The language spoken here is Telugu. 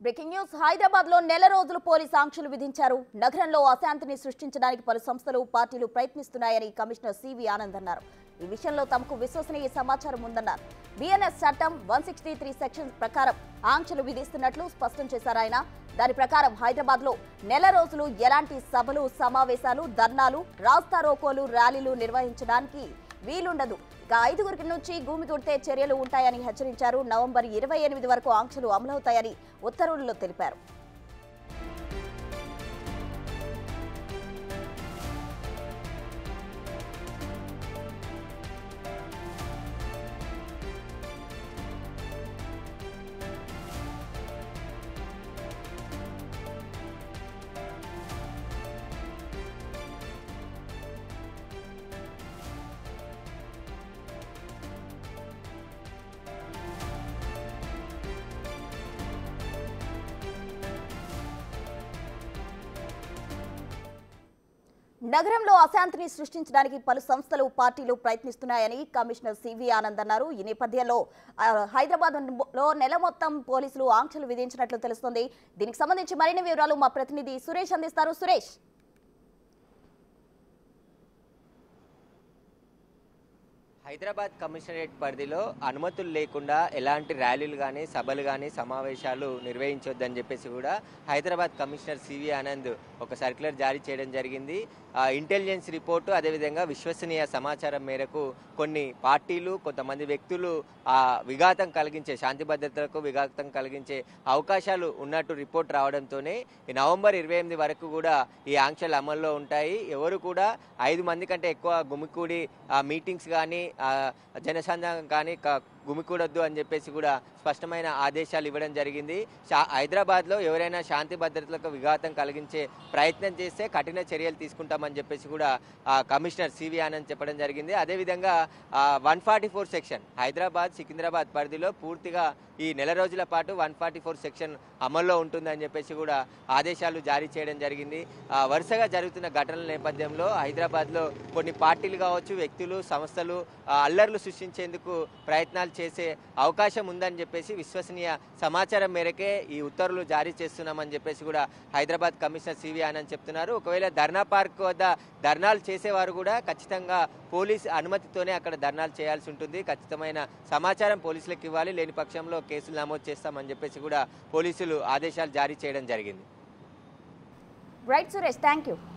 బ్రేకింగ్ న్యూస్ హైదరాబాద్ లో నెల రోజులు పోలీస్ ఆంక్షలు విధించారు నగరంలో అశాంతిని సృష్టించడానికి పలు సంస్థలు పార్టీలు ప్రయత్నిస్తున్నాయని కమిషనర్ సివి ఆనంద్ అన్నారు ఈ విషయంలో తమకు విశ్వసనీయ సమాచారం ఉందన్నారు బిఎన్ఎస్ చట్టం వన్ సిక్స్టీ త్రీ సెక్షన్ ప్రకారం ఆంక్షలు విధిస్తున్నట్లు స్పష్టం చేశారు ఆయన దాని ప్రకారం హైదరాబాద్ లో నెల రోజులు ఎలాంటి సభలు సమావేశాలు ధర్నాలు రాస్తారోకోలు ర్యాలీలు నిర్వహించడానికి వీలుండదు ఇక ఐదుగురికి నుంచి భూమి కొడితే చర్యలు ఉంటాయని హెచ్చరించారు నవంబర్ ఇరవై ఎనిమిది వరకు ఆంక్షలు అమలవుతాయని ఉత్తర్వుల్లో తెలిపారు నగరంలో అశాంతిని సృష్టించడానికి పలు సంస్థలు పార్టీలు ప్రయత్నిస్తున్నాయని కమిషనర్ సివి ఆనంద్ అన్నారు ఈ నేపథ్యంలో ఆ, హైదరాబాద్ లో నెల మొత్తం పోలీసులు ఆంక్షలు విధించినట్లు తెలుస్తోంది దీనికి సంబంధించి మరిన్ని వివరాలు మా ప్రతినిధి సురేష్ అందిస్తారు సురేష్ హైదరాబాద్ కమిషనరేట్ పరిధిలో అనుమతులు లేకుండా ఎలాంటి ర్యాలీలు కానీ సభలు కానీ సమావేశాలు నిర్వహించొద్దని చెప్పేసి కూడా హైదరాబాద్ కమిషనర్ సివి ఆనంద్ ఒక సర్క్యులర్ జారీ చేయడం జరిగింది ఆ, ఇంటెలిజెన్స్ రిపోర్టు అదేవిధంగా విశ్వసనీయ సమాచారం మేరకు కొన్ని పార్టీలు కొంతమంది వ్యక్తులు ఆ విఘాతం కలిగించే శాంతి భద్రతలకు విఘాతం కలిగించే అవకాశాలు ఉన్నట్టు రిపోర్ట్ రావడంతోనే ఈ నవంబర్ ఇరవై ఎనిమిది వరకు కూడా ఈ ఆంక్షలు అమల్లో ఉంటాయి ఎవరు కూడా ఐదు మంది కంటే ఎక్కువ గుమికూడి ఆ మీటింగ్స్ కానీ ఆ జనసంధానం కానీ క- గుమికూడొద్దు అని చెప్పేసి కూడా స్పష్టమైన ఆదేశాలు ఇవ్వడం జరిగింది శా- హైదరాబాద్లో ఎవరైనా శాంతి భద్రతలకు విఘాతం కలిగించే ప్రయత్నం చేస్తే కఠిన చర్యలు తీసుకుంటామని చెప్పేసి కూడా ఆ, కమిషనర్ సివి ఆనంద్ చెప్పడం జరిగింది అదేవిధంగా one forty four section Hyderabad Secunderabad పరిధిలో పూర్తిగా ఈ నెల రోజుల పాటు వన్ ఫార్టీ ఫోర్ సెక్షన్ అమల్లో ఉంటుందని చెప్పేసి కూడా ఆదేశాలు జారీ చేయడం జరిగింది ఆ, వరుసగా జరుగుతున్న ఘటనల నేపథ్యంలో హైదరాబాద్లో కొన్ని పార్టీలు కావచ్చు వ్యక్తులు సంస్థలు ఆ, అల్లర్లు సృష్టించేందుకు ప్రయత్నాలు చేసే అవకాశం ఉందని చెప్పేసి విశ్వసనీయ సమాచారం మేరకే ఈ ఉత్తర్వులు జారీ చేస్తున్నామని చెప్పేసి కూడా హైదరాబాద్ కమిషనర్ సివి ఆనంద్ చెప్తున్నారు ఒకవేళ ధర్నా పార్క్ వద్ద ధర్నాలు చేసేవారు కూడా ఖచ్చితంగా పోలీస్ అనుమతితోనే అక్కడ ధర్నాలు చేయాల్సి ఉంటుంది ఖచ్చితమైన సమాచారం పోలీసులకు ఇవ్వాలి లేని పక్షంలో కేసులు నమోదు చేస్తామని చెప్పేసి కూడా పోలీసులు ఆదేశాలు జారీ చేయడం జరిగింది రైట్ సురేష్ థ్యాంక్ యూ